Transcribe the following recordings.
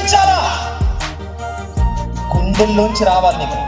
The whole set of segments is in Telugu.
చూపించాలా గుండెల్లోంచి రావాలి నీకు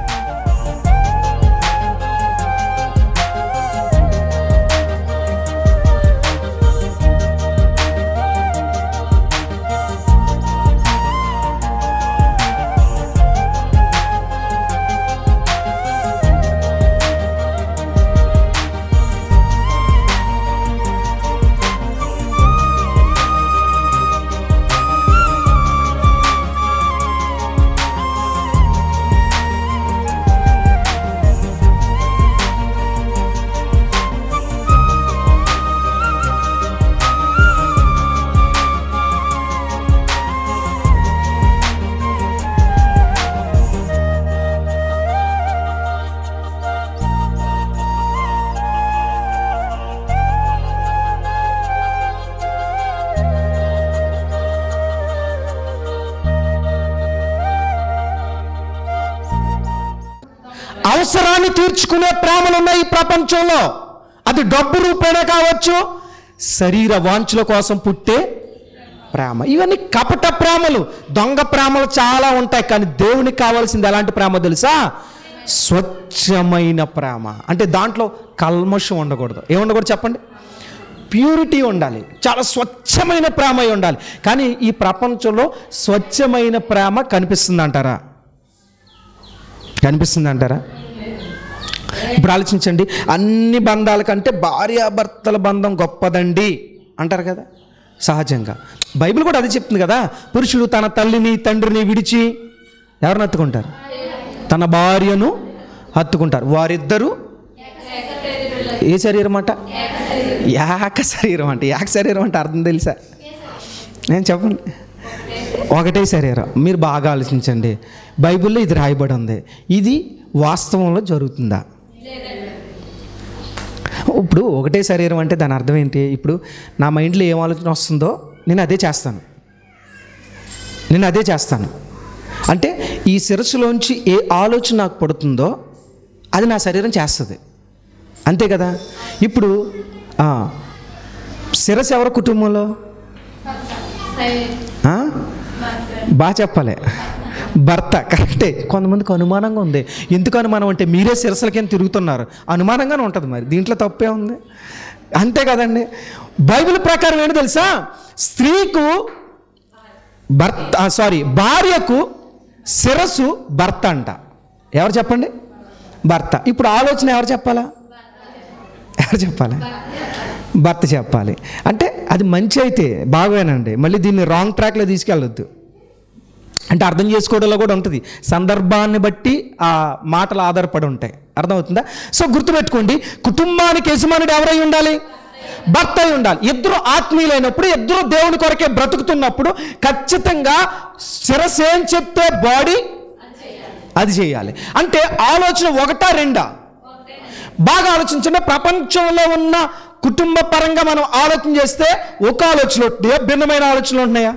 అవసరాన్ని తీర్చుకునే ప్రేమలు ఉన్నాయి ఈ ప్రపంచంలో అది డబ్బు రూపేణా కావచ్చు శరీర వాంఛల కోసం పుట్టే ప్రేమ ఇవన్నీ కపట ప్రేమలు దొంగ ప్రేమలు చాలా ఉంటాయి కానీ దేవునికి కావాల్సింది ఎలాంటి ప్రేమ తెలుసా స్వచ్ఛమైన ప్రేమ అంటే దాంట్లో కల్మషం ఉండకూడదు ఏముండకూడదు చెప్పండి ప్యూరిటీ ఉండాలి చాలా స్వచ్ఛమైన ప్రేమ అయి ఉండాలి కానీ ఈ ప్రపంచంలో స్వచ్ఛమైన ప్రేమ కనిపిస్తుంది అంటారా కనిపిస్తుంది అంటారా ఇప్పుడు ఆలోచించండి అన్ని బంధాల కంటే భార్యాభర్తల బంధం గొప్పదండి అంటారు కదా సహజంగా బైబిల్ కూడా అదే చెప్తుంది కదా పురుషుడు తన తల్లిని తండ్రిని విడిచి ఎవరిని హత్తుకుంటారు తన భార్యను హత్తుకుంటారు వారిద్దరూ ఏ శరీరం అంట యాక శరీరం అంటే యాక శరీరం అంటే అర్థం తెలుసా నేను చెప్పండి ఒకటే శరీరం మీరు బాగా ఆలోచించండి బైబిల్లో ఇది రాయబడి ఉంది ఇది వాస్తవంలో జరుగుతుందా ఇప్పుడు ఒకటే శరీరం అంటే దాని అర్థం ఏంటి ఇప్పుడు నా మైండ్లో ఏం ఆలోచన వస్తుందో నేను అదే చేస్తాను నేను అదే చేస్తాను అంటే ఈ శిరస్సులోంచి ఏ ఆలోచన నాకు పడుతుందో అది నా శరీరం చేస్తుంది అంతే కదా ఇప్పుడు ఆ, శిరస్సు ఎవరి కుటుంబంలో ఆ? బాగా చెప్పాలి భర్త కరెక్టే కొంతమందికి అనుమానంగా ఉంది ఎందుకు అనుమానం అంటే మీరే శిరస్సులకేం తిరుగుతున్నారు అనుమానంగానే ఉంటుంది మరి దీంట్లో తప్పే ఉంది అంతే కదండి బైబిల్ ప్రకారం ఏంటి తెలుసా స్త్రీకు భర్త సారీ భార్యకు శిరస్సు భర్త అంట ఎవరు చెప్పండి భర్త ఇప్పుడు ఆలోచన ఎవరు చెప్పాలా ఎవరు చెప్పాలి భర్త చెప్పాలి అంటే అది మంచి అయితే బాగోనండి మళ్ళీ దీన్ని రాంగ్ ట్రాక్లో తీసుకెళ్ళొద్దు అంటే అర్థం చేసుకోవడంలో కూడా ఉంటుంది సందర్భాన్ని బట్టి ఆ మాటలు ఆధారపడి ఉంటాయి అర్థమవుతుందా సో గుర్తుపెట్టుకోండి కుటుంబానికి యజమానుడు ఎవరై ఉండాలి భర్త అయి ఉండాలి ఇద్దరు ఆత్మీయులైనప్పుడు ఇద్దరు దేవుని కొరకే బ్రతుకుతున్నప్పుడు ఖచ్చితంగా శిరస్సు ఏం చెప్తే బాడీ అది చేయాలి అంటే ఆలోచన ఒకటా రెండా బాగా ఆలోచించండి ప్రపంచంలో ఉన్న కుటుంబ పరంగా మనం ఆలోచన చేస్తే ఒక ఆలోచన ఉంటున్నాయా భిన్నమైన ఆలోచనలు ఉంటున్నాయా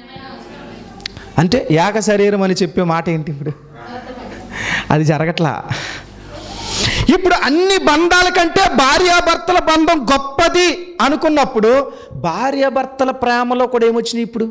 అంటే ఏక శరీరం అని చెప్పే మాట ఏంటి ఇప్పుడు అది జరగట్లా ఇప్పుడు అన్ని బంధాల కంటే భార్యాభర్తల బంధం గొప్పది అనుకున్నప్పుడు భార్యాభర్తల ప్రేమలో కూడా ఏమొచ్చినాయి ఇప్పుడు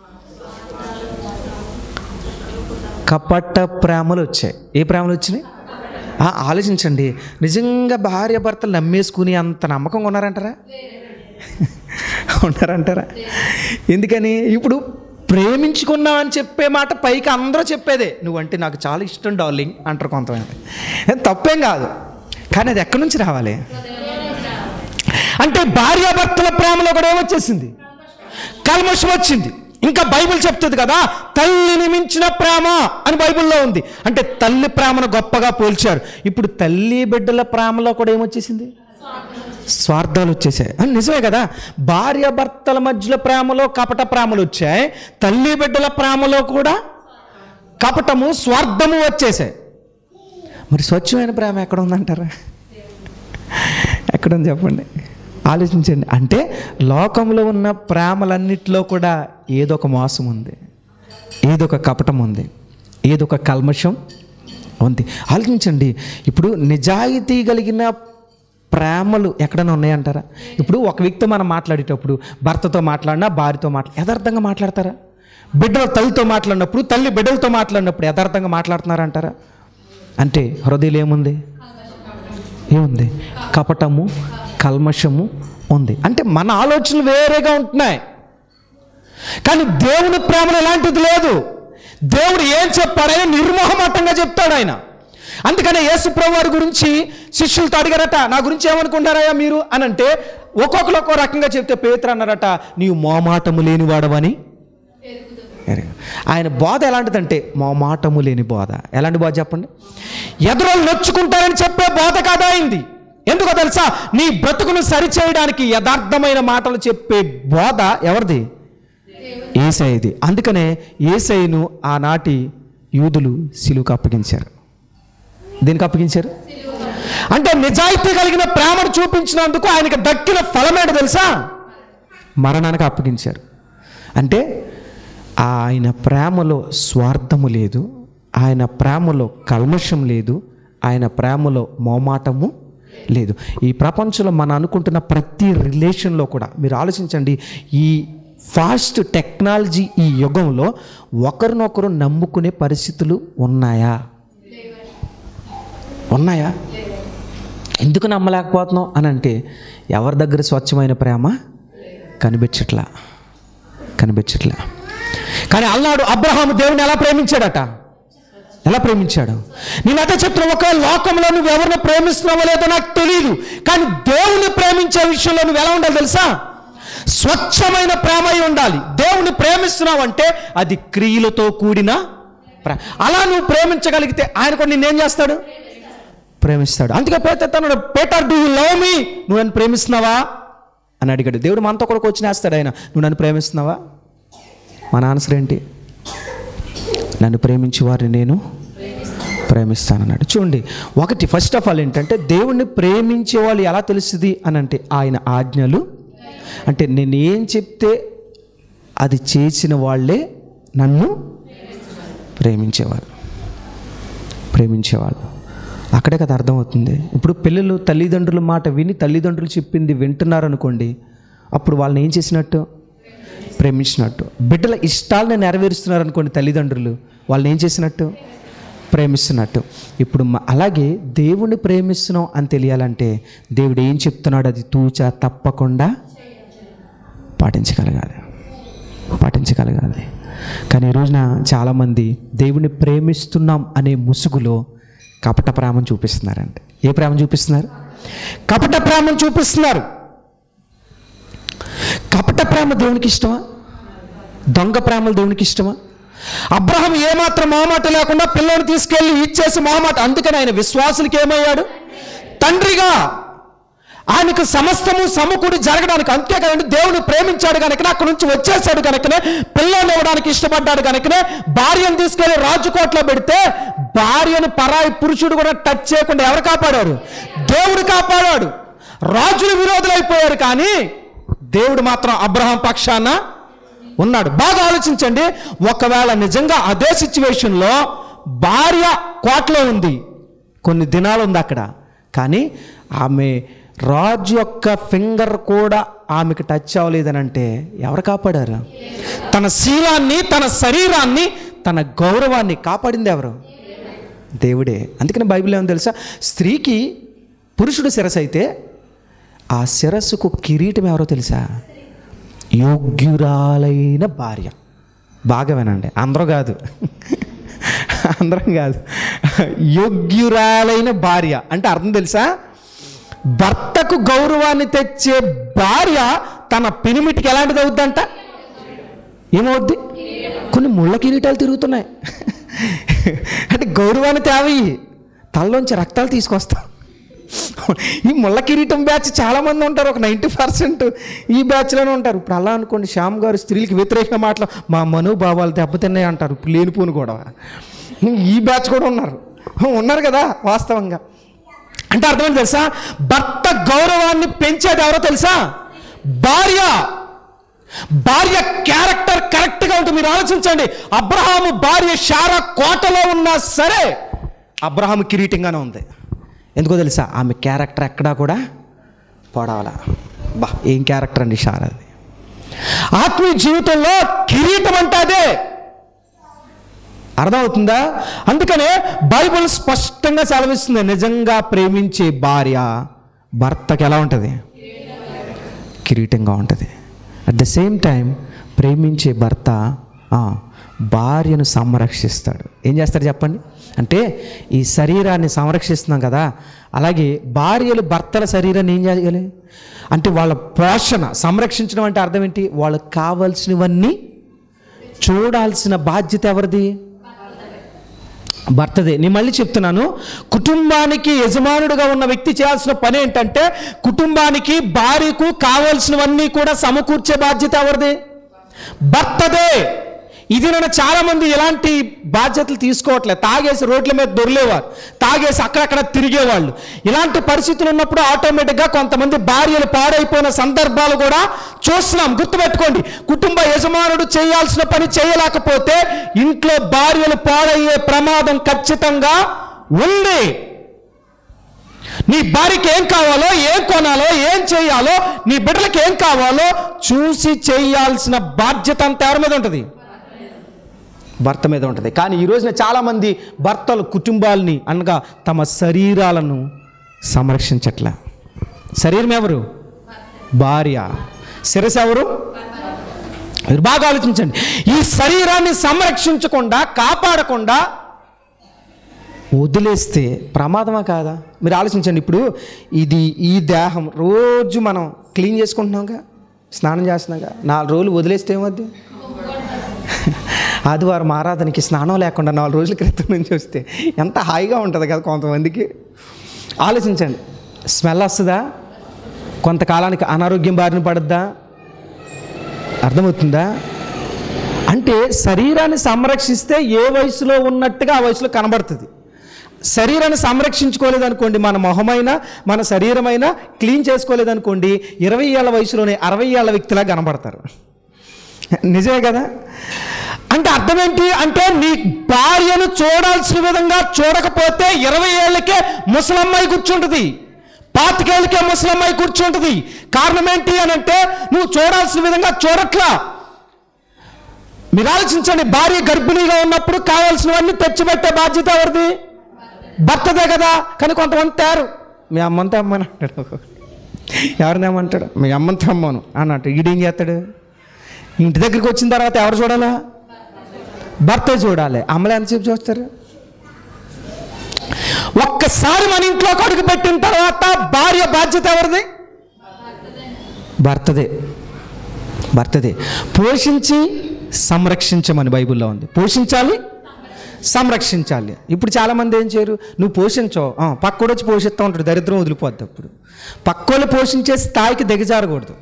కపట ప్రేమలు వచ్చాయి ఏ ప్రేమలు వచ్చినాయి ఆ, ఆలోచించండి నిజంగా భార్యాభర్తలు నమ్మేసుకుని అంత నమ్మకంగా ఉన్నారంటారా ఉన్నారంటారా ఎందుకని ఇప్పుడు ప్రేమించుకున్నావు అని చెప్పే మాట పైకి అందరూ చెప్పేదే నువ్వంటే నాకు చాలా ఇష్టం డార్లింగ్ అంటారు కొంతమంది ఏం తప్పేం కాదు కానీ అది ఎక్కడి నుంచి రావాలి అంటే భార్యాభర్తల ప్రేమలో కూడా ఏమొచ్చేసింది కల్మషం వచ్చింది ఇంకా బైబిల్ చెప్తుంది కదా తల్లిని మించిన ప్రేమ అని బైబిల్లో ఉంది అంటే తల్లి ప్రేమను గొప్పగా పోల్చారు ఇప్పుడు తల్లి బిడ్డల ప్రేమలో కూడా ఏమొచ్చేసింది స్వార్థాలు వచ్చేసాయి ఆ, నిజమే కదా భార్య భర్తల మధ్యలో ప్రేమలో కపట ప్రేమలు వచ్చాయి తల్లి బిడ్డల ప్రేమలో కూడా కపటము స్వార్థము వచ్చేసాయి మరి స్వచ్ఛమైన ప్రేమ ఎక్కడ ఉందంటారా ఎక్కడుంది చెప్పండి ఆలోచించండి అంటే లోకంలో ఉన్న ప్రేమలన్నిటిలో కూడా ఏదో ఒక మోసం ఉంది ఏదో ఒక కపటం ఉంది ఏదో ఒక కల్మషం ఉంది ఆలోచించండి ఇప్పుడు నిజాయితీ కలిగిన ప్రేమలు ఎక్కడైనా ఉన్నాయంటారా ఇప్పుడు ఒక వ్యక్తితో మనం మాట్లాడేటప్పుడు భర్తతో మాట్లాడినా భార్యతో మాట్లా యథార్థంగా మాట్లాడతారా బిడ్డలు తల్లితో మాట్లాడినప్పుడు తల్లి బిడ్డలతో మాట్లాడినప్పుడు యథార్థంగా మాట్లాడుతున్నారంటారా అంటే హృదయం ఏముంది ఏముంది కపటము కల్మషము ఉంది అంటే మన ఆలోచనలు వేరేగా ఉంటున్నాయి కానీ దేవుని ప్రేమలో ఎలాంటిది లేదు దేవుడు ఏం చెప్పాడైనా నిర్మోహమాటంగా చెప్తాడు ఆయన అందుకనే యేసుప్రభు వారి గురించి శిష్యులతో అడిగారట నా గురించి ఏమనుకుంటారయ్యా మీరు అని అంటే ఒక్కొక్కరు ఒక్కో రకంగా చెప్తే పేతురు అన్నారట నీవు మోమాటము లేనివాడవని ఎరగ. ఆయన బోధ ఎలాంటిదంటే మోమాటము లేని బోధ ఎలాంటి బోధ చెప్పండి ఎదురోళ్ళు నొచ్చుకుంటారని చెప్పే బోధ కాదా అయింది ఎందుకో తెలుసా నీ బ్రతుకును సరిచేయడానికి యథార్థమైన మాటలు చెప్పే బోధ ఎవరిది ఏసైది అందుకనే ఏసైను ఆనాటి యూదులు సిలువుకు అప్పగించారు దేనికి అప్పగించారు అంటే నిజాయితీ కలిగిన ప్రేమను చూపించినందుకు ఆయనకి దక్కిన ఫలమేంటి తెలుసా మరణానికి అప్పగించారు అంటే ఆయన ప్రేమలో స్వార్థము లేదు ఆయన ప్రేమలో కల్మషం లేదు ఆయన ప్రేమలో మోమాటము లేదు ఈ ప్రపంచంలో మనం అనుకుంటున్న ప్రతి రిలేషన్లో కూడా మీరు ఆలోచించండి ఈ ఫాస్ట్ టెక్నాలజీ ఈ యుగంలో ఒకరినొకరు నమ్ముకునే పరిస్థితులు ఉన్నాయా ఉన్నాయా ఎందుకు నమ్మలేకపోతున్నాం అని అంటే ఎవరి దగ్గర స్వచ్ఛమైన ప్రేమ కనిపించట్లా కనిపించట్లా కానీ అల్లాడు అబ్రహాము దేవుని ఎలా ప్రేమించాడట ఎలా ప్రేమించాడు నేను అదే చెప్తున్నా ఒక లోకంలో నువ్వు ఎవరిని ప్రేమిస్తున్నావో లేదో నాకు తెలియదు కానీ దేవుని ప్రేమించే విషయంలో నువ్వు ఎలా ఉండాలి తెలుసా స్వచ్ఛమైన ప్రేమ అయి ఉండాలి దేవుని ప్రేమిస్తున్నావు అంటే అది క్రియలతో కూడిన ప్రేమ అలా నువ్వు ప్రేమించగలిగితే ఆయన కూడా నిన్నేం చేస్తాడు ప్రేమిస్తాడు అందుకే పేత తను పేటర్ డూ యూ లవ్ మీ నువ్వు నన్ను ప్రేమిస్తున్నావా అని అడిగాడు దేవుడు మనతో కూడా వచ్చి వేస్తాడు ఆయన నువ్వు నన్ను ప్రేమిస్తున్నావా మన ఆన్సర్ ఏంటి నన్ను ప్రేమించి వారిని నేను ప్రేమిస్తానన్నాడు చూడండి ఒకటి ఫస్ట్ ఆఫ్ ఆల్ ఏంటంటే దేవుణ్ణి ప్రేమించే వాళ్ళు ఎలా తెలుస్తుంది అని అంటే ఆయన ఆజ్ఞలు అంటే నేను ఏం చెప్తే అది చేసిన వాళ్ళే నన్ను ప్రేమించేవారు ప్రేమించేవాళ్ళు అక్కడే కదా అర్థమవుతుంది ఇప్పుడు పిల్లలు తల్లిదండ్రుల మాట విని తల్లిదండ్రులు చెప్పింది వింటున్నారు అనుకోండి అప్పుడు వాళ్ళని ఏం చేసినట్టు ప్రేమించినట్టు బిడ్డల ఇష్టాలను నెరవేరుస్తున్నారు అనుకోండి తల్లిదండ్రులు వాళ్ళని ఏం చేసినట్టు ప్రేమిస్తున్నట్టు ఇప్పుడు మ- అలాగే దేవుణ్ణి ప్రేమిస్తున్నాం అని తెలియాలంటే దేవుడు ఏం చెప్తున్నాడు అది తూచా తప్పకుండా పాటించగలగాలి పాటించగలగాలి కానీ ఈ రోజున చాలామంది దేవుని ప్రేమిస్తున్నాం అనే ముసుగులో కపట ప్రేమను చూపిస్తున్నారంటే ఏ ప్రేమ చూపిస్తున్నారు కపట ప్రేమను చూపిస్తున్నారు కపట ప్రేమ దేవునికి ఇష్టమా దొంగ ప్రేమలు దేవునికి ఇష్టమా అబ్రహం ఏమాత్రం మొహమాట లేకుండా పిల్లని తీసుకెళ్ళి ఇచ్చేసి మొహమాట అందుకని ఆయన విశ్వాసులకి ఏమయ్యాడు తండ్రిగా ఆయనకు సమస్తము సమకూడి జరగడానికి అంతే కదండి దేవుని ప్రేమించాడు కనుకనే అక్కడి నుంచి వచ్చేసాడు కనుకనే పిల్లని ఇవ్వడానికి ఇష్టపడ్డాడు కనుకనే భార్యను తీసుకెళ్లి రాజుకోట్లో పెడితే భార్యను పరాయి పురుషుడు కూడా టచ్ చేయకుండా ఎవరు కాపాడారు దేవుడు కాపాడాడు రాజులు విరోధులైపోయారు కానీ దేవుడు మాత్రం అబ్రహాం పక్షాన ఉన్నాడు బాగా ఆలోచించండి ఒకవేళ నిజంగా అదే సిచ్యువేషన్లో భార్య కోటలో ఉంది కొన్ని దినాలు ఉంది అక్కడ కానీ ఆమె రాజు యొక్క ఫింగర్ కూడా ఆమెకు టచ్ అవ్వలేదని అంటే ఎవరు కాపాడారు తన శీలాన్ని తన శరీరాన్ని తన గౌరవాన్ని కాపాడింది ఎవరు దేవుడే అందుకని బైబిల్ ఏమో తెలుసా స్త్రీకి పురుషుడు శిరస్సు అయితే ఆ శిరస్సుకు కిరీటం ఎవరో తెలుసా యోగ్యురాలైన భార్య బాగా వినండి అందరూ కాదు అందరం కాదు యోగ్యురాలైన భార్య అంటే అర్థం తెలుసా భర్తకు గౌరవాన్ని తెచ్చే భార్య తన పెనిమిటికి ఎలాంటిది అవుద్దంట ఏమవుద్ది కొన్ని ముళ్ళ కిరీటాలు తిరుగుతున్నాయి అంటే గౌరవాన్ని తేవయి తలలోంచి రక్తాలు తీసుకొస్తాం ఈ ముళ్ళ కిరీటం బ్యాచ్ చాలామంది ఉంటారు ఒక నైంటీ పర్సెంట్ ఈ బ్యాచ్లోనే ఉంటారు ఇప్పుడు అలా అనుకోండి శ్యామ్ గారు స్త్రీలకు వ్యతిరేకంగా మాటలు మా మనోభావాలు దెబ్బతిన్నాయి అంటారు ఇప్పుడు లేనిపోను కూడా ఈ బ్యాచ్ కూడా ఉన్నారు ఉన్నారు కదా వాస్తవంగా అంటే అర్థమైంది తెలుసా భర్త గౌరవాన్ని పెంచేది ఎవరో తెలుసా భార్య భార్య క్యారెక్టర్ కరెక్ట్గా ఉంటుంది మీరు ఆలోచించండి అబ్రహాము భార్య షారా కోటలో ఉన్నా సరే అబ్రహాము కిరీటంగానే ఉంది ఎందుకో తెలుసా ఆమె క్యారెక్టర్ ఎక్కడా కూడా పొడవలా బా ఏం క్యారెక్టర్ అండి షారాది ఆత్మీయ జీవితంలో కిరీటం అంటే అదే అర్థమవుతుందా అందుకనే బైబిల్ స్పష్టంగా సెలవిస్తుంది నిజంగా ప్రేమించే భార్య భర్తకి ఎలా ఉంటుంది కిరీటంగా ఉంటుంది అట్ ద సేమ్ టైం ప్రేమించే భర్త ఆ, భార్యను సంరక్షిస్తాడు ఏం చేస్తాడు చెప్పండి అంటే ఈ శరీరాన్ని సంరక్షిస్తున్నాం కదా అలాగే భార్యలు భర్తల శరీరాన్ని ఏం చేయాలి అంటే వాళ్ళ పోషణ సంరక్షించడం అంటే అర్థం ఏంటి వాళ్ళకి కావాల్సినవన్నీ చూడాల్సిన బాధ్యత ఎవరిది భర్తదే నేను మళ్ళీ చెప్తున్నాను కుటుంబానికి యజమానుడిగా ఉన్న వ్యక్తి చేయాల్సిన పని ఏంటంటే కుటుంబానికి భార్యకు కావాల్సినవన్నీ కూడా సమకూర్చే బాధ్యత ఎవరిది భర్తదే ఇది నేను చాలా మంది ఇలాంటి బాధ్యతలు తీసుకోవట్లేదు తాగేసి రోడ్ల మీద దొరిలేవారు తాగేసి అక్కడక్కడ తిరిగేవాళ్ళు ఇలాంటి పరిస్థితులు ఉన్నప్పుడు ఆటోమేటిక్గా కొంతమంది భార్యలు పాడైపోయిన సందర్భాలు కూడా చూస్తున్నాం గుర్తుపెట్టుకోండి కుటుంబ యజమానుడు చేయాల్సిన పని చేయలేకపోతే ఇంట్లో భార్యలు పాడయ్యే ప్రమాదం ఖచ్చితంగా ఉంది నీ భార్యకి ఏం కావాలో ఏం కొనాలో ఏం చేయాలో నీ బిడ్డలకి ఏం కావాలో చూసి చేయాల్సిన బాధ్యత అంత ఎవరి మీద ఉంటుంది భర్త మీద ఉంటుంది కానీ ఈ రోజున చాలామంది భర్తలు కుటుంబాలని అనగా తమ శరీరాలను సంరక్షించట్లే శరీరం ఎవరు భార్య శిరస్సు ఎవరు మీరు బాగా ఆలోచించండి ఈ శరీరాన్ని సంరక్షించకుండా కాపాడకుండా వదిలేస్తే ప్రమాదమా కాదా మీరు ఆలోచించండి ఇప్పుడు ఇది ఈ దేహం రోజు మనం క్లీన్ చేసుకుంటున్నాంగా స్నానం చేస్తున్నాగా నాలుగు రోజులు వదిలేస్తే ఏమవుద్ది ఆదివారం ఆరాధనకి స్నానం లేకుండా నాలుగు రోజుల క్రితం నుంచి వస్తే ఎంత హాయిగా ఉంటుంది కదా కొంతమందికి ఆలోచించండి స్మెల్ వస్తుందా కొంతకాలానికి అనారోగ్యం బారిన పడద్దా అర్థమవుతుందా అంటే శరీరాన్ని సంరక్షిస్తే ఏ వయసులో ఉన్నట్టుగా ఆ వయసులో కనబడుతుంది శరీరాన్ని సంరక్షించుకోలేదనుకోండి మన మొహమైనా మన శరీరమైనా క్లీన్ చేసుకోలేదనుకోండి ఇరవై ఏళ్ళ వయసులోనే అరవై ఏళ్ళ వ్యక్తిలా కనబడతారు నిజమే కదా అంటే అర్థం ఏంటి అంటే నీ భార్యను చూడాల్సిన విధంగా చూడకపోతే ఇరవై ఏళ్ళకే ముసలమ్మాయి కూర్చుంటుంది పాతికేళ్ళకే ముసలమ్మాయి కూర్చుంటుంది కారణం ఏంటి అని అంటే నువ్వు చూడాల్సిన విధంగా చూడట్లా మీరు ఆలోచించండి భార్య గర్భిణీగా ఉన్నప్పుడు కావాల్సినవన్నీ తెచ్చిపెట్టే బాధ్యత ఎవరిది భర్తదే కదా కానీ కొంతమంది తయారు మీ అమ్మంతా అమ్మని అంటాడు ఎవరిని ఏమంటాడు మీ అమ్మంతా అమ్మను అన్నట్టు ఈడేం చేస్తాడు ఇంటి దగ్గరికి వచ్చిన తర్వాత ఎవరు చూడాలా భర్త చూడాలి అమ్మలు ఎంతసేపు చూస్తారు ఒక్కసారి మన ఇంట్లోకి అడుగు పెట్టిన తర్వాత భార్య బాధ్యత ఎవరిది భర్తదే భర్తదే పోషించి సంరక్షించమని బైబిల్లో ఉంది పోషించాలి సంరక్షించాలి ఇప్పుడు చాలామంది ఏం చేయరు నువ్వు పోషించో ఆ, పక్కోడు వచ్చి పోషిస్తూ ఉంటాడు దరిద్రం వదిలిపోద్ది అప్పుడు పక్కోళ్ళు పోషించే స్థాయికి దిగజారకూడదు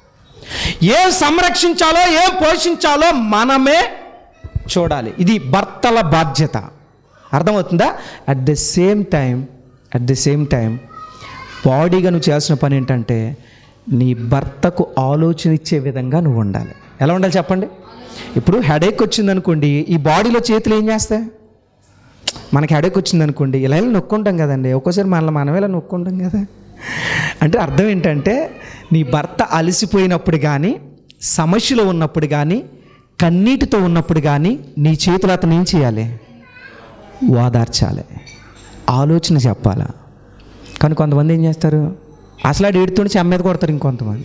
ఏం సంరక్షించాలో ఏం పోషించాలో మనమే చూడాలి ఇది భర్తల బాధ్యత అర్థమవుతుందా at the same time at the same time బాడీగా నువ్వు చేయాల్సిన పని ఏంటంటే నీ భర్తకు ఆలోచన ఇచ్చే విధంగా నువ్వు ఉండాలి ఎలా ఉండాలి చెప్పండి ఇప్పుడు హెడేక్ వచ్చిందనుకోండి ఈ బాడీలో చేతులు ఏం చేస్తాయి మనకి హెడేక్ వచ్చిందనుకోండి ఇలా ఇలా నొక్కుంటాం కదండి ఒక్కోసారి మనల్ని మనమే ఇలా నొక్కుంటాం కదా అంటే అర్థం ఏంటంటే నీ భర్త అలసిపోయినప్పుడు కానీ సమస్యలో ఉన్నప్పుడు కానీ కన్నీటితో ఉన్నప్పుడు కానీ నీ చేతులు అతను ఏం చేయాలి ఓదార్చాలి ఆలోచన చెప్పాలా కానీ కొంతమంది ఏం చేస్తారు అసలు ఆ ఏడుతుండి చెమ్మ మీద కొడతారు ఇంకొంతమంది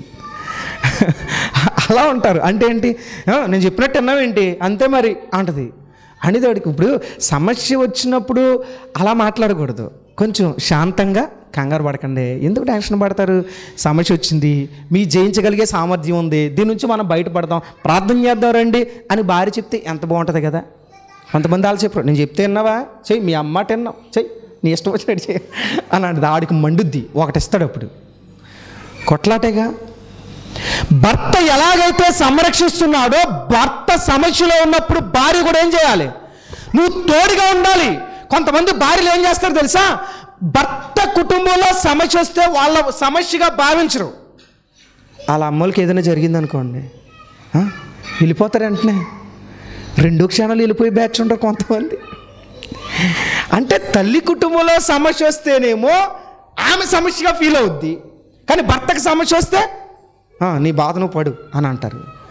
అలా ఉంటారు అంటే ఏంటి "ఆ, నేను చెప్పినట్టు అన్నావేంటి అంతే మరి అంటది అనేదాడికి ఇప్పుడు సమస్య వచ్చినప్పుడు అలా మాట్లాడకూడదు కొంచెం శాంతంగా కంగారు పడకండి ఎందుకు టెన్షన్ పడతారు సమస్య వచ్చింది మీ జయించగలిగే సామర్థ్యం ఉంది దీని నుంచి మనం బయటపడదాం ప్రార్థన చేద్దాం రండి అని భార్య చెప్తే ఎంత బాగుంటుంది కదా కొంతమంది వాళ్ళు చెప్పరు నేను చెప్తే విన్నావా చెయ్యి మీ అమ్మ తిన్నావు చెయ్యి నీ ఇష్టం వచ్చినట్టు చెయ్యి అని అంటది ఆడికి మండుద్ది ఒకటి ఇస్తాడు అప్పుడు కొట్లాటేగా భర్త ఎలాగైతే సంరక్షిస్తున్నాడో భర్త సమస్యలో ఉన్నప్పుడు భార్య కూడా ఏం చేయాలి నువ్వు తోడుగా ఉండాలి కొంతమంది భార్యలు ఏం చేస్తారు తెలుసా భర్త కుటుంబంలో సమస్య వస్తే వాళ్ళ సమస్యగా భావించరు వాళ్ళ అమ్మలకి ఏదైనా జరిగిందనుకోండి ఆ? వెళ్ళిపోతారు వెంటనే రెండు క్షణాలు వెళ్ళిపోయి బ్యాచ్ ఉంటారు కొంతమంది అంటే తల్లి కుటుంబంలో సమస్య వస్తేనేమో ఆమె సమస్యగా ఫీల్ అవుద్ది కానీ భర్తకు సమస్య వస్తే "ఆ, నీ బాధ నువ్వు పడు అని అంటారు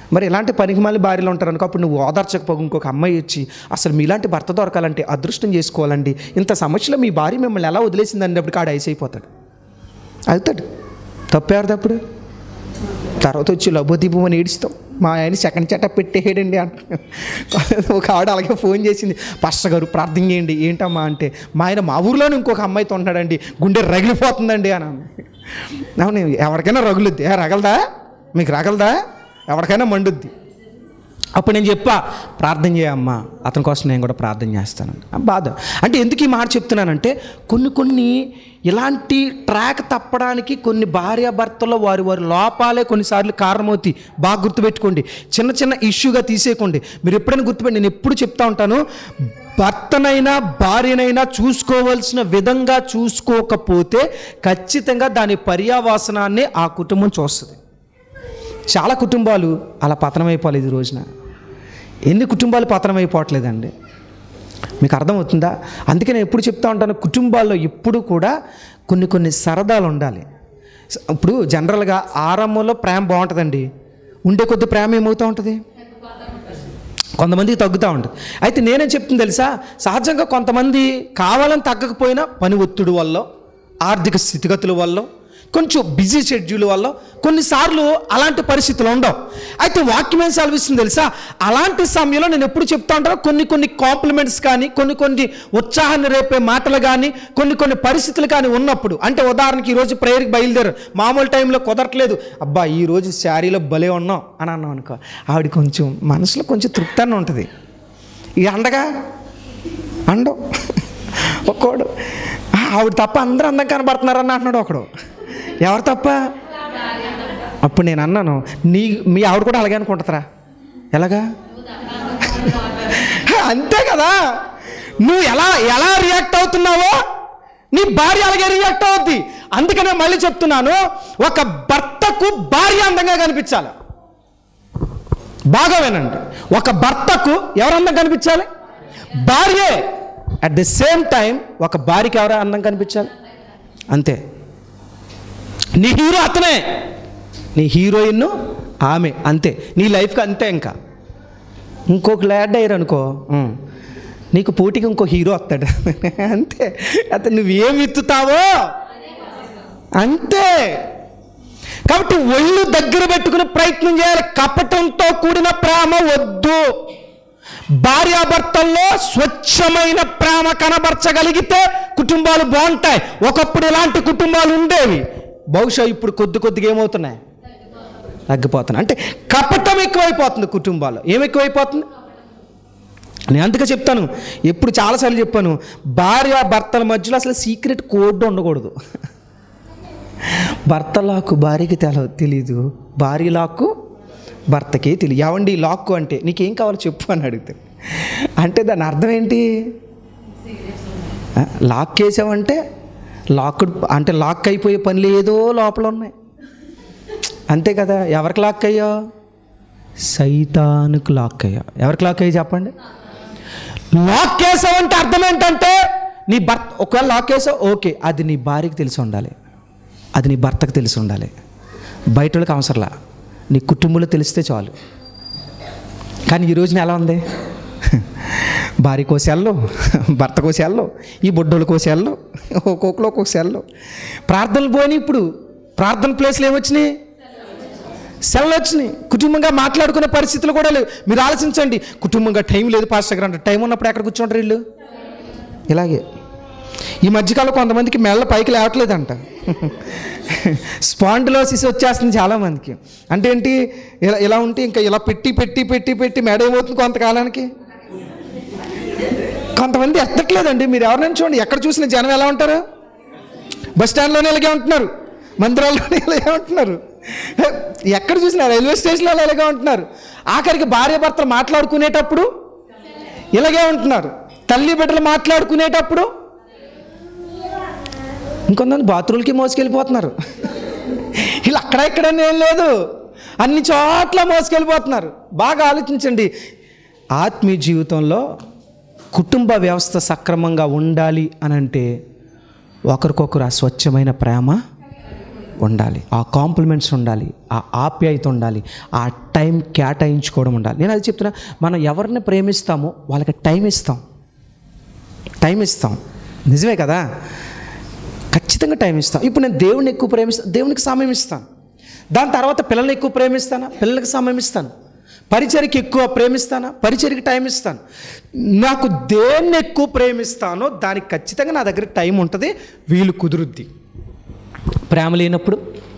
మరి ఇలాంటి పనికి మళ్ళీ భార్యలు ఉంటారు అనుకో అప్పుడు నువ్వు ఓదార్చకపోక ఇంకొక అమ్మాయి వచ్చి అసలు మీలాంటి భర్త దొరకాలంటే అదృష్టం చేసుకోవాలండి ఇంత సమస్యలో మీ భార్య మిమ్మల్ని ఎలా వదిలేసిందండి అప్పుడు కాడ ఐస్ అయిపోతాడు అవుతాడు తప్పేవారు తప్పుడు తర్వాత వచ్చి లబ్బోదీపం అని ఏడుస్తాం మా ఆయన సెకండ్ చెట పెట్టేయడండి అంటున్నాడు ఒక ఆవిడ అలాగే ఫోన్ చేసింది పాస్టర్ గారు ప్రార్థన చేయండి ఏంటమ్మా అంటే మా ఆయన మా ఊర్లోనే ఇంకొక అమ్మాయితో ఉంటున్నాడండి గుండె రగిలిపోతుందండి అని అన్నది. అవును ఎవరికైనా రగులుద్ది ఏ రగలదా మీకు రగలదా ఎవరికైనా మండుద్ది అప్పుడు నేను చెప్పా ప్రార్థన చేయమ్మా అతని కోసం నేను కూడా ప్రార్థన చేస్తాను ఆ బాధ అంటే ఎందుకు ఈ మాట చెప్తున్నానంటే కొన్ని కొన్ని ఇలాంటి ట్రాక్ తప్పడానికి కొన్ని భార్యాభర్తల్లో వారి వారి లోపాలే కొన్నిసార్లు కారణమవుతాయి బాగా గుర్తుపెట్టుకోండి చిన్న చిన్న ఇష్యూగా తీసేయకండి మీరు ఎప్పుడైనా గుర్తుపెట్టి నేను ఎప్పుడు చెప్తా ఉంటాను భర్తనైనా భార్యనైనా చూసుకోవాల్సిన విధంగా చూసుకోకపోతే ఖచ్చితంగా దాని పర్యావాసనాన్ని ఆ కుటుంబం చూస్తుంది చాలా కుటుంబాలు అలా పతనమైపోలేదు ఈ రోజున ఎన్ని కుటుంబాలు పతనమైపోవట్లేదండి మీకు అర్థమవుతుందా అందుకే నేను ఎప్పుడు చెప్తా ఉంటాను కుటుంబాల్లో ఎప్పుడు కూడా కొన్ని కొన్ని సరదాలు ఉండాలి స- ఇప్పుడు జనరల్గా ఆరంభంలో ప్రేమ బాగుంటుందండి ఉండే కొద్ది ప్రేమ ఏమవుతూ ఉంటుంది కొంతమందికి తగ్గుతూ ఉంటుంది అయితే నేనేం చెప్తుంది తెలుసా సహజంగా కొంతమంది కావాలని తగ్గకపోయినా పని ఒత్తిడి వల్ల ఆర్థిక స్థితిగతుల వల్ల కొంచెం బిజీ షెడ్యూల్ వల్ల కొన్నిసార్లు అలాంటి పరిస్థితులు ఉండవు అయితే వాక్యం ఏం సెలవిస్తుంది తెలుసా అలాంటి సమయంలో నేను ఎప్పుడు చెప్తా ఉంటాను కొన్ని కొన్ని కాంప్లిమెంట్స్ కానీ కొన్ని కొన్ని ఉత్సాహాన్ని రేపే మాటలు కానీ కొన్ని కొన్ని పరిస్థితులు కానీ ఉన్నప్పుడు అంటే ఉదాహరణకి ఈరోజు ప్రేయర్కి బయలుదేరు మామూలు టైంలో కుదరట్లేదు అబ్బా ఈరోజు శారీలో భలే ఉన్నాం అని అన్నాం అనుకో ఆవిడ కొంచెం మనసులో కొంచెం తృప్తాన్ని ఉంటుంది ఈ అండగా అండం ఒక్కోడు "ఆ, ఆవిడ తప్ప అందరూ అందంగా కనబడుతున్నారని అంటున్నాడు ఒకడు ఎవరు తప్ప అప్పుడు నేను అన్నాను నీ మీ ఆవిడ కూడా అలాగే అనుకుంటుందిరా ఎలాగా అంతే కదా నువ్వు ఎలా ఎలా రియాక్ట్ అవుతున్నావో నీ భార్య అలాగే రియాక్ట్ అవుద్ది అందుకనే మళ్ళీ చెప్తున్నాను ఒక భర్తకు భార్య అందంగా కనిపించాలి బాగా వినండి ఒక భర్తకు ఎవరు అందం కనిపించాలి భార్యే అట్ ది సేమ్ టైం ఒక భార్యకి ఎవరు అందం కనిపించాలి అంతే నీ హీరో అతనే నీ హీరోయిన్ ఆమె అంతే నీ లైఫ్కి అంతే ఇంకా ఇంకొక ల్యాడ్ అయ్యారు అనుకో ఉం. నీకు పోటీకి ఇంకో హీరో వస్తాడు అంతే అతను నువ్వేమి ఎత్తుతావో అంతే కాబట్టి ఒళ్ళు దగ్గర పెట్టుకుని ప్రయత్నం చేయాలి కపటంతో కూడిన ప్రేమ వద్దు భార్యాభర్తల్లో స్వచ్ఛమైన ప్రేమ కనబరచగలిగితే కుటుంబాలు బాగుంటాయి ఒకప్పుడు ఇలాంటి కుటుంబాలు ఉండేవి బహుశా ఇప్పుడు కొద్ది కొద్దిగా ఏమవుతున్నాయి తగ్గిపోతున్నాయి అంటే కపటం ఎక్కువైపోతుంది కుటుంబాల్లో ఏం ఎక్కువైపోతుంది నేను అందుకే చెప్తాను ఎప్పుడు చాలాసార్లు చెప్పాను భార్య భర్తల మధ్యలో అసలు సీక్రెట్ కోడ్ ఉండకూడదు భర్త లాక్కు భార్యకి తెల తెలీదు భార్య లాక్కు భర్తకే తెలియదు ఎవండి ఈ లాక్కు అంటే నీకేం కావాలో చెప్పు అని అడుగుతారు అంటే దాని అర్థం ఏంటి ఆ, లాక్ వేసావంటే లాక్ అంటే లాక్ అయిపోయే పనులు ఏదో లోపల ఉన్నాయి అంతే కదా ఎవరికి లాక్ అయ్యో సైతానుకు లాక్ అయ్యా ఎవరికి లాక్ అయ్యా చెప్పండి లాక్ వేసావంటే అర్థం ఏంటంటే నీ భర్త ఒకవేళ లాక్ వేసావు ఓకే అది నీ భార్యకి తెలిసి ఉండాలి అది నీ భర్తకు తెలిసి ఉండాలి బయట వాళ్ళకి అవసరంలా నీ కుటుంబంలో తెలిస్తే చాలు కానీ ఈ రోజున ఎలా ఉంది భార్య కోసేళ్ళు భర్త కోసేళ్ళు ఈ బొడ్డోళ్ళు కోసేళ్ళు ఒక్కొక్కరు ఒక్కొక్క సెల్లు ప్రార్థనలు పోయినాయి ఇప్పుడు ప్రార్థన ప్లేస్లు ఏమొచ్చినాయి సెల్ వచ్చినాయి కుటుంబంగా మాట్లాడుకునే పరిస్థితులు కూడా లేవు మీరు ఆలోచించండి కుటుంబంగా టైం లేదు పాస్టర్ గారు అంటే టైం ఉన్నప్పుడు ఎక్కడ కూర్చుంటారు వీళ్ళు ఇలాగే ఈ మధ్యకాలం కొంతమందికి మెల్ల పైకి లేవట్లేదంట స్పాండిలోసిస్ వచ్చేస్తుంది చాలామందికి అంటే ఏంటి ఇలా ఇలా ఉంటే ఇంకా ఇలా పెట్టి పెట్టి పెట్టి పెట్టి మెడ ఏమవుతుంది కొంతకాలానికి కొంతమంది ఎత్తట్లేదండి మీరు ఎవరినైనా చూడండి ఎక్కడ చూసిన జనం ఎలా ఉంటారు బస్ స్టాండ్లోనే ఇలాగే ఉంటున్నారు మందిరాల్లోనే ఇలాగే ఉంటున్నారు ఎక్కడ చూసినా రైల్వే స్టేషన్లో ఇలాగే ఉంటున్నారు ఆఖరికి భార్య భర్తలు మాట్లాడుకునేటప్పుడు ఇలాగే ఉంటున్నారు తల్లి బిడ్డలు మాట్లాడుకునేటప్పుడు ఇంకొంతమంది బాత్రూమ్కి మోసుకెళ్ళిపోతున్నారు వీళ్ళు అక్కడ ఇక్కడ ఏం లేదు అన్ని చోట్ల మోసుకెళ్ళిపోతున్నారు బాగా ఆలోచించండి ఆత్మీయ జీవితంలో కుటుంబ వ్యవస్థ సక్రమంగా ఉండాలి అని అంటే ఒకరికొకరు ఆ స్వచ్ఛమైన ప్రేమ ఉండాలి ఆ కాంప్లిమెంట్స్ ఉండాలి ఆ ఆప్యాయత ఉండాలి ఆ టైం కేటాయించుకోవడం ఉండాలి నేను అది చెప్తున్నా మనం ఎవరిని ప్రేమిస్తామో వాళ్ళకి టైం ఇస్తాం టైం ఇస్తాం నిజమే కదా ఖచ్చితంగా టైం ఇస్తాం ఇప్పుడు నేను దేవుడిని ఎక్కువ ప్రేమిస్తాను దేవునికి సమయం ఇస్తాను దాని తర్వాత పిల్లల్ని ఎక్కువ ప్రేమిస్తానా పిల్లలకి సమయం ఇస్తాను పరిచయకి ఎక్కువ ప్రేమిస్తానా పరిచయకి టైం ఇస్తాను నాకు దేన్ని ఎక్కువ ప్రేమిస్తానో దానికి ఖచ్చితంగా నా దగ్గర టైం ఉంటుంది వీలు కుదురుద్ది ప్రేమ లేనప్పుడు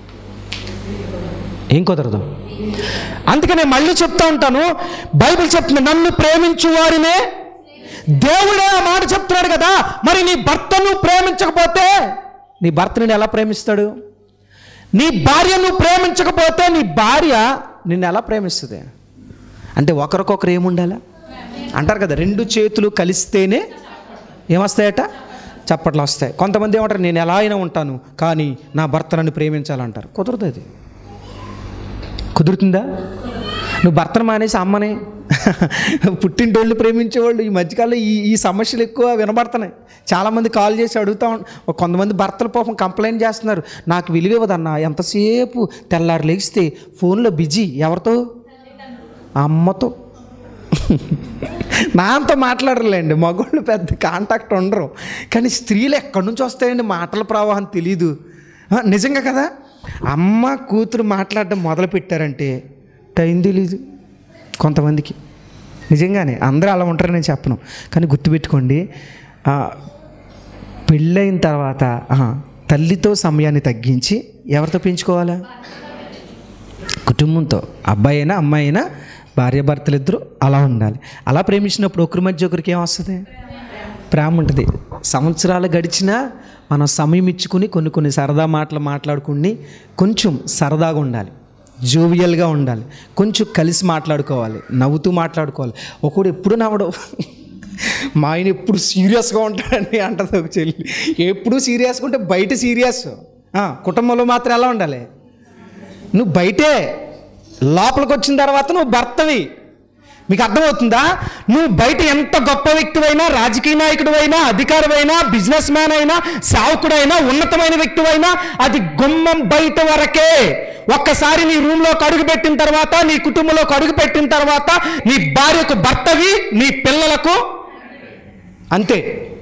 ఏం కుదరదు అందుకే నేను మళ్ళీ చెప్తా ఉంటాను బైబిల్ చెప్తుంది నన్ను ప్రేమించు వారినే దేవుడే ఆ మాట చెప్తున్నాడు కదా మరి నీ భర్తను ప్రేమించకపోతే నీ భర్త నిన్ను ఎలా ప్రేమిస్తాడు నీ భార్యను ప్రేమించకపోతే నీ భార్య నిన్ను ఎలా ప్రేమిస్తుంది అంటే ఒకరికొకరు ఏముండాలా అంటారు కదా రెండు చేతులు కలిస్తేనే ఏమొస్తాయట చప్పట్లు వస్తాయి కొంతమంది ఏమంటారు నేను ఎలా అయినా ఉంటాను కానీ నా భర్త నన్ను ప్రేమించాలంటారు కుదరదు అది కుదురుతుందా నువ్వు భర్తను మానేసి అమ్మనే పుట్టింటోళ్ళు ప్రేమించేవాళ్ళు ఈ మధ్యకాలంలో ఈ ఈ సమస్యలు ఎక్కువ వినబడుతున్నాయి చాలామంది కాల్ చేసి అడుగుతా ఉం- కొంతమంది భర్తల పాపం కంప్లైంట్ చేస్తున్నారు నాకు విలువ ఇవ్వదన్నా ఎంతసేపు తెల్లారు లేస్తే ఫోన్లో బిజీ ఎవరితో అమ్మతో నాతో మాట్లాడరులేండి మగవాళ్ళు పెద్ద కాంటాక్ట్ ఉండరు కానీ స్త్రీలు ఎక్కడి నుంచి వస్తాయండి మాటల ప్రవాహం తెలీదు ఆ, నిజంగా కదా అమ్మ కూతురు మాట్లాడడం మొదలు పెట్టారంటే టైం తెలీదు కొంతమందికి నిజంగానే అందరూ అలా ఉంటారని నేను చెప్పను కానీ గుర్తుపెట్టుకోండి ఆ, పెళ్ళైన తర్వాత ఆ, తల్లితో సమయాన్ని తగ్గించి ఎవరితో పెంచుకోవాలా కుటుంబంతో అబ్బాయి అయినా అమ్మాయి అయినా భార్యాభర్తలు ఇద్దరు అలా ఉండాలి అలా ప్రేమించినప్పుడు ఒకరి మధ్య ఒకరికి ఏం వస్తుంది ప్రేమ ఉంటుంది సంవత్సరాలు గడిచినా మనం సమయం ఇచ్చుకుని కొన్ని కొన్ని సరదా మాటలు మాట్లాడుకుని కొంచెం సరదాగా ఉండాలి జోవియల్గా ఉండాలి కొంచెం కలిసి మాట్లాడుకోవాలి నవ్వుతూ మాట్లాడుకోవాలి ఒకడు ఎప్పుడు నవ్వడు మా ఆయన ఎప్పుడు సీరియస్గా ఉంటాడండి అంటది ఒక చెల్లి ఎప్పుడు సీరియస్గా ఉంటే బయట సీరియస్ కుటుంబంలో మాత్రం ఎలా ఉండాలి నువ్వు బయటే లోపలికి వచ్చిన తర్వాత నువ్వు భర్తవి మీకు అర్థమవుతుందా నువ్వు బయట ఎంత గొప్ప వ్యక్తివైనా రాజకీయ నాయకుడివైనా అధికారివైనా బిజినెస్ మ్యాన్ అయినా సావుకుడైనా ఉన్నతమైన వ్యక్తివైనా అది గుమ్మం బయట వరకే ఒక్కసారి నీ రూమ్లోకి అడుగు పెట్టిన తర్వాత నీ కుటుంబంలోకి అడుగు పెట్టిన తర్వాత నీ భార్యకు భర్తవి నీ పిల్లలకు అంతే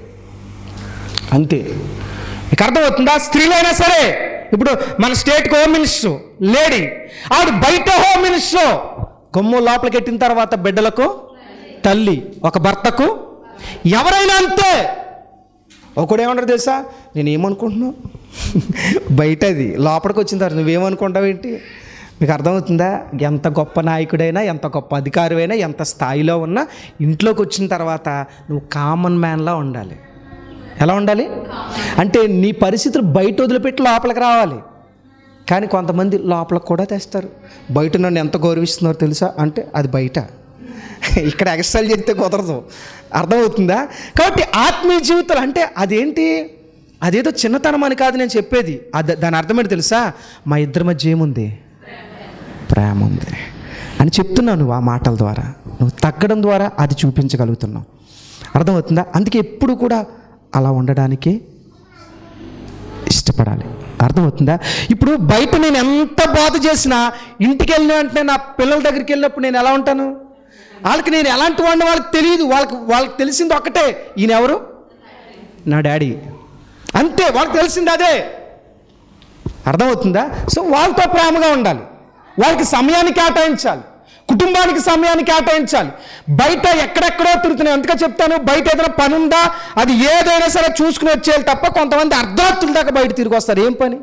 అంతే మీకు అర్థమవుతుందా స్త్రీలైనా సరే ఇప్పుడు మన స్టేట్కి హోమ్ మినిస్టర్ లేడీ ఆవిడ బయట హోమ్ మినిస్టర్ కొమ్ము లోపలికి ఎట్టిన తర్వాత బిడ్డలకు తల్లి ఒక భర్తకు ఎవరైనా అంతే ఒకడు ఏమంటారు తెలుసా నేను ఏమనుకుంటున్నావు బయట అది లోపలికి వచ్చిన తర్వాత నువ్వేమనుకుంటావు ఏంటి మీకు అర్థమవుతుందా ఎంత గొప్ప నాయకుడైనా ఎంత గొప్ప అధికారివైనా ఎంత స్థాయిలో ఉన్నా ఇంట్లోకి వచ్చిన తర్వాత నువ్వు కామన్ మ్యాన్లా ఉండాలి ఎలా ఉండాలి అంటే నీ పరిస్థితులు బయట వదిలిపెట్టి లోపలికి రావాలి కానీ కొంతమంది లోపలికి కూడా తెస్తారు బయట నన్ను ఎంత గౌరవిస్తున్నారో తెలుసా అంటే అది బయట ఇక్కడ ఎక్స్ట్రాలు చెప్తే కుదరదు అర్థమవుతుందా కాబట్టి ఆత్మీయ జీవితాలు అంటే అదేంటి అదేదో చిన్నతనం అని కాదు నేను చెప్పేది అది దాని అర్థమేంటి తెలుసా మా ఇద్దరి మధ్య ఏముంది ప్రేమ ఉంది అని చెప్తున్నావు నువ్వు ఆ మాటల ద్వారా నువ్వు తగ్గడం ద్వారా అది చూపించగలుగుతున్నావు అర్థమవుతుందా అందుకే ఎప్పుడు కూడా అలా ఉండడానికి ఇష్టపడాలి అర్థమవుతుందా ఇప్పుడు బయట నేను ఎంత బాధ చేసినా ఇంటికి వెళ్ళిన వెంటనే నా పిల్లల దగ్గరికి వెళ్ళినప్పుడు నేను ఎలా ఉంటాను వాళ్ళకి నేను ఎలాంటి వాడిని వాళ్ళకి తెలియదు వాళ్ళకి వాళ్ళకి తెలిసింది ఒక్కటే ఈయన ఎవరు నా డాడీ అంతే వాళ్ళకి తెలిసింది అదే అర్థమవుతుందా సో వాళ్ళతో ప్రేమగా ఉండాలి వాళ్ళకి సమయాన్ని కేటాయించాలి కుటుంబానికి సమయాన్ని కేటాయించాలి బయట ఎక్కడెక్కడో తిరుగుతున్నాయి అందుకే చెప్తాను బయట ఏదైనా పని ఉందా అది ఏదైనా సరే చూసుకుని వచ్చేయాలి తప్ప కొంతమంది అర్ధరాత్రుల దాకా బయట తిరిగి వస్తారు ఏం పని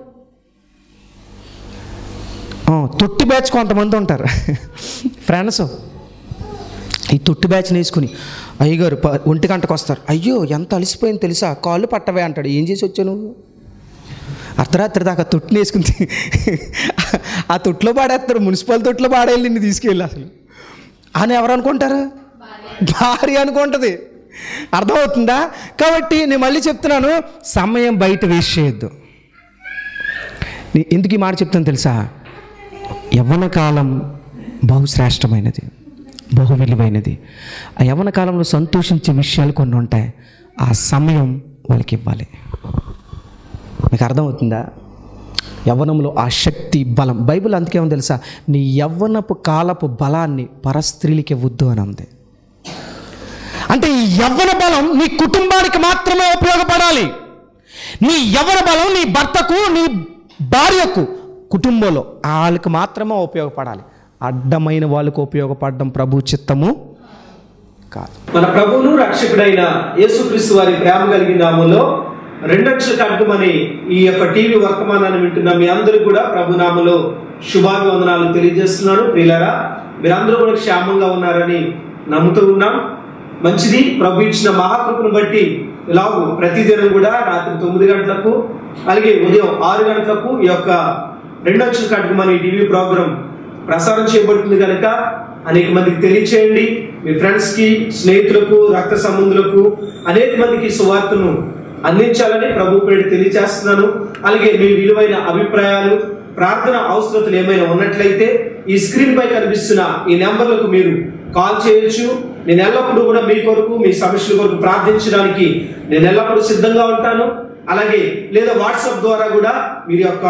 ఆ, తొట్టి బ్యాచ్ కొంతమంది ఉంటారు ఫ్రెండ్స్ ఈ తొట్టి బ్యాచ్ వేసుకుని అయ్యగారు ప- ఒంటి గంటకు వస్తారు అయ్యో ఎంత అలసిపోయింది తెలుసా కాళ్ళు పట్టవే అంటాడు ఏం చేసి వచ్చావు నువ్వు అర్ధరాత్రి దాకా తొట్టిని వేసుకుని ఆ తొట్లో పాడేస్తారు మున్సిపల్ తొట్లో పాడేయాలి నిన్ను తీసుకెళ్ళి అసలు అని ఎవరు అనుకుంటారు భార్య అనుకుంటుంది అర్థమవుతుందా కాబట్టి నేను మళ్ళీ చెప్తున్నాను సమయం బయట వేస్ట్ చేయొద్దు నీ- ఎందుకు ఈ మాట చెప్తాను తెలుసా యవ్వన కాలం బహుశ్రేష్టమైనది బహు విలువైనది ఆ యవ్వన కాలంలో సంతోషించే విషయాలు కొన్ని ఉంటాయి ఆ సమయం వాళ్ళకి ఇవ్వాలి మీకు అర్థమవుతుందా యవ్వనంలో ఆ శక్తి బలం బైబిల్ అందుకేమో తెలుసా నీ యవ్వనపు కాలపు బలాన్ని పరస్త్రీలకి ఇవ్వద్దు అని ఉంది అంటే ఈ యవ్వన బలం నీ కుటుంబానికి మాత్రమే ఉపయోగపడాలి నీ యవ్వన బలం నీ భర్తకు నీ భార్యకు కుటుంబంలో వాళ్ళకి మాత్రమే ఉపయోగపడాలి అడ్డమైన వాళ్ళకు ఉపయోగపడడం ప్రభు చిత్తము కాదు మన ప్రభువును రక్షకుడైన యేసుక్రీస్తు వారి ప్రేమ కలిగిన నామంలో రెండక్షల కట్టుమని ఈ యొక్క టీవీ వర్తమానాన్ని వింటున్న మీ అందరూ కూడా ప్రభు నామలో శుభాభివందనాలు తెలియజేస్తున్నాను ప్రియులారా మీరందరూ కూడా క్షేమంగా ఉన్నారని నమ్ముతూ ఉన్నాం మంచిది ప్రభు ఇచ్చిన మహాకృపను బట్టి ఇలాగూ ప్రతిదినం కూడా రాత్రి తొమ్మిది గంటలకు అలాగే ఉదయం ఆరు గంటలకు ఈ యొక్క రెండక్షల కట్టుమని టీవీ ప్రోగ్రాం ప్రసారం చేయబడుతుంది కనుక అనేక మందికి తెలియచేయండి మీ ఫ్రెండ్స్ కి స్నేహితులకు రక్త సంబంధులకు అనేక మందికి సువార్తను అందించాలని ప్రభు పేరు తెలియజేస్తున్నాను అలాగే మీ విలువైన అభిప్రాయాలు ప్రార్థన అవసరతలు ఏమైనా ఉన్నట్లయితే ఈ స్క్రీన్ పై కనిపిస్తున్న ఈ నెంబర్లకు మీరు కాల్ చేయొచ్చు నేను ఎల్లప్పుడూ కూడా మీ కొరకు మీ సమస్యల కొరకు ప్రార్థించడానికి నేను ఎల్లప్పుడూ సిద్ధంగా ఉంటాను అలాగే లేదా వాట్సాప్ ద్వారా కూడా మీరు యొక్క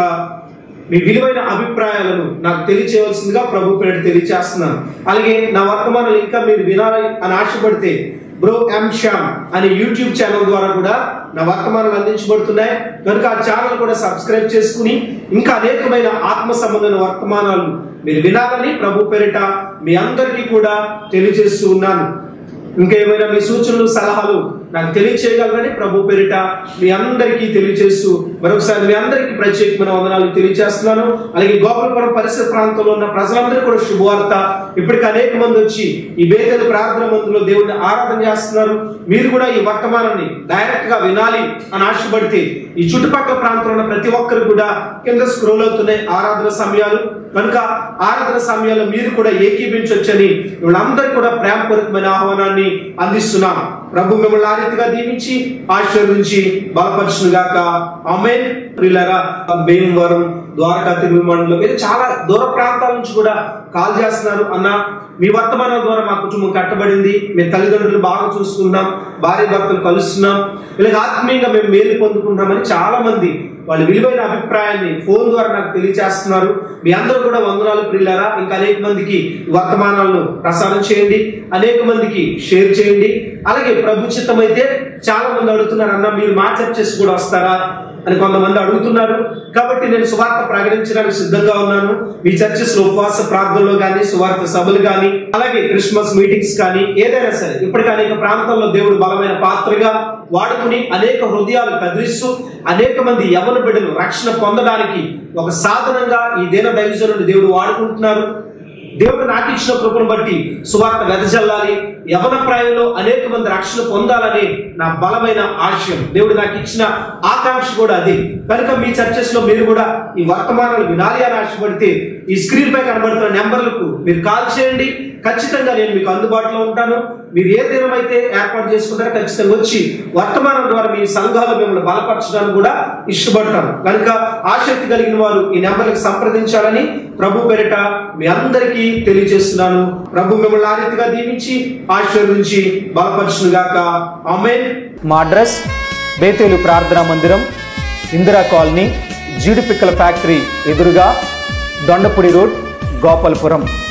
మీ విలువైన అభిప్రాయాలను నాకు తెలియచేయవలసిందిగా ప్రభు పేరు తెలియచేస్తున్నాను అలాగే నా వర్తమానాలు ఇంకా మీరు వినాలి అని ఆశపడితే బ్రో ఎం శ్యామ్ అనే యూట్యూబ్ ఛానల్ ద్వారా కూడా నా వర్తమానాలు అందించబడుతున్నాయి కనుక ఆ ఛానల్ కూడా సబ్స్క్రైబ్ చేసుకుని ఇంకా అనేకమైన ఆత్మ సంబంధమైన వర్తమానాలు మీరు వినాలని ప్రభు పేరిట మీ అందరికీ కూడా తెలియజేస్తూ ఉన్నాను ఇంకా ఏమైనా మీ సూచనలు సలహాలు నాకు తెలియచేయగలరని ప్రభు పేరిట మీ అందరికీ తెలియజేస్తూ మరొకసారి మీ అందరికీ ప్రత్యేకమైన వందనాలు తెలియజేస్తున్నాను అలాగే గోపాలపురం పరిసర ప్రాంతంలో ఉన్న ప్రజలందరూ కూడా శుభవార్త ఇప్పటికి అనేక మంది వచ్చి ఈ బేదల ప్రార్థన మందులో దేవుడిని ఆరాధన చేస్తున్నారు మీరు కూడా ఈ వర్తమానాన్ని డైరెక్ట్ గా వినాలి అని ఆశపడితే ఈ చుట్టుపక్కల ప్రాంతంలో ఉన్న ప్రతి ఒక్కరు కూడా కింద స్క్రోల్ అవుతున్నాయి ఆరాధన సమయాలు కనుక ఆరాధన సమయాల్లో మీరు కూడా ఏకీభించవచ్చని వీళ్ళందరికీ కూడా ప్రేమపూర్వకమైన ఆహ్వానాన్ని అందిస్తున్నాం ప్రభు మిమ్మల్ని ఆ రీతిగా దీవించి ఆశీర్వదించి బలపరచును గాక ఆమెన్ ప్రియులరా భీమవరం ద్వారకా తిరుమల మండలం ఇది చాలా దూర ప్రాంతాల నుంచి కూడా కాల్ చేస్తున్నారు అన్న మీ వర్తమానం ద్వారా మా కుటుంబం కట్టబడింది మేము తల్లిదండ్రులు బాగా చూసుకుంటాం భార్య భర్తలు కలుస్తున్నాం ఇలాగ ఆత్మీయంగా మేము మేలు పొందుకుంటామని చాలా మంది వాళ్ళ విలువైన అభిప్రాయాన్ని ఫోన్ ద్వారా నాకు తెలియజేస్తున్నారు మీ అందరూ కూడా వందనాలు ప్రియులారా ఇంకా అనేక మందికి ఈ వర్తమానాలను ప్రసారం చేయండి అనేక మందికి షేర్ చేయండి అలాగే ప్రభు చిత్తం అయితే చాలా మంది అడుగుతున్నారు అన్న మీరు మా చర్చెస్ కూడా వస్తారా అని కొంతమంది అడుగుతున్నారు కాబట్టి నేను సువార్త ప్రకటించడానికి సిద్ధంగా ఉన్నాను మీ చర్చెస్ లో ఉపవాస ప్రార్థనలో కానీ సువార్త సభలు కానీ అలాగే క్రిస్మస్ మీటింగ్స్ కానీ ఏదైనా సరే ఇప్పటికీ అనేక ప్రాంతాల్లో దేవుడు బలమైన పాత్రగా వాడుకుని అనేక హృదయాలు కదిలిస్తూ అనేక మంది యవన బిడ్డలు రక్షణ పొందడానికి ఒక సాధనంగా ఈ దీన దైవజనుడు దేవుడు వాడుకుంటున్నారు దేవుడు నాకు ఇచ్చిన కృపను బట్టి సువార్త వెదజల్లాలి యవన ప్రాయంలో అనేక మంది రక్షణ పొందాలని నా బలమైన ఆశయం దేవుడు నాకు ఇచ్చిన ఆకాంక్ష కూడా అది కనుక మీ చర్చెస్ లో మీరు కూడా ఈ వర్తమానాలు వినాలి అని ఆశపడితే ఈ స్క్రీన్ పై కనబడుతున్న నెంబర్లకు మీరు కాల్ చేయండి ఖచ్చితంగా నేను మీకు అందుబాటులో ఉంటాను మీరు ఏ దినం అయితే ఏర్పాటు చేసుకుంటారో ఖచ్చితంగా వచ్చి వర్తమానం ద్వారా మీ సంఘాలు మిమ్మల్ని బలపరచడానికి కూడా ఇష్టపడతాను కనుక ఆసక్తి కలిగిన వారు ఈ నెంబర్కి సంప్రదించాలని ప్రభు పేరిట మీ అందరికీ తెలియజేస్తున్నాను ప్రభు మిమ్మల్ని ఆ రీతిగా దీవించి ఆశీర్వదించి బలపరచును గాక ఆమెన్ మా అడ్రస్ బేతేలు ప్రార్థనా మందిరం ఇందిరా కాలనీ జీడిపిక్కల ఫ్యాక్టరీ ఎదురుగా దొండపుడి రోడ్ గోపాలపురం